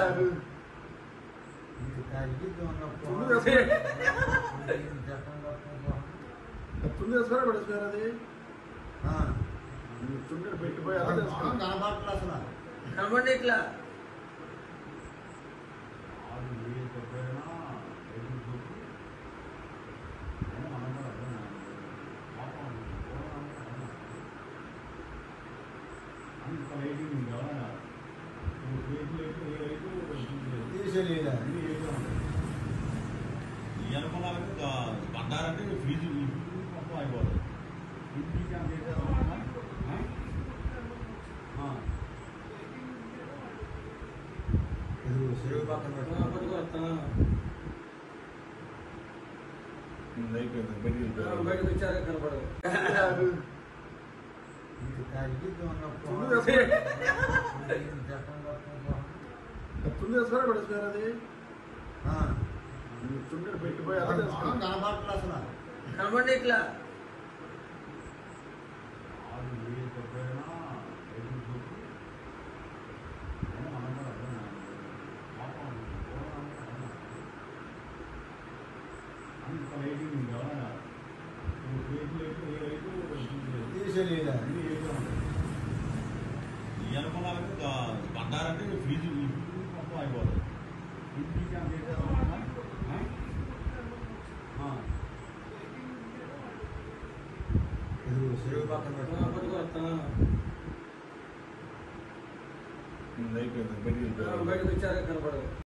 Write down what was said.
చుండి వేసుకోరా పడేసుకోరు అది చుండి పెట్టిపోయి అలా చేసుకో. కనబడట్లేదు అసలు కనబడి ఇట్లా తీసేయలేదు ఈ అనుకున్నానికి పడ్డారంటే ఫీజు మొత్తం అయిపోతుంది ఇది చెరువు పక్కన ఆ, పట్టుకో, ఆ. అయిపోయింది బయటికి ఆ, వెళ్ళిపోయారు. బయటకు వచ్చాక కనపడదు చుండి వేసుకోరా చుండి వేసుకోరా పడేసుకోరు అది చుండి పెట్టిపోయి అలా చేసుకో. కనబడట్లేదు అసలు కనబడి ఇట్లా తీసేయలేదు ఈ అనుకున్నానికి పడ్డారంటే ఫీజు మొత్తం అయిపోతుంది ఇది చెరువు పక్కన ఆ, పట్టుకో, ఆ. అయిపోయింది బయటికి ఆ, వెళ్ళిపోయారు. బయటకు వచ్చాక కనపడదు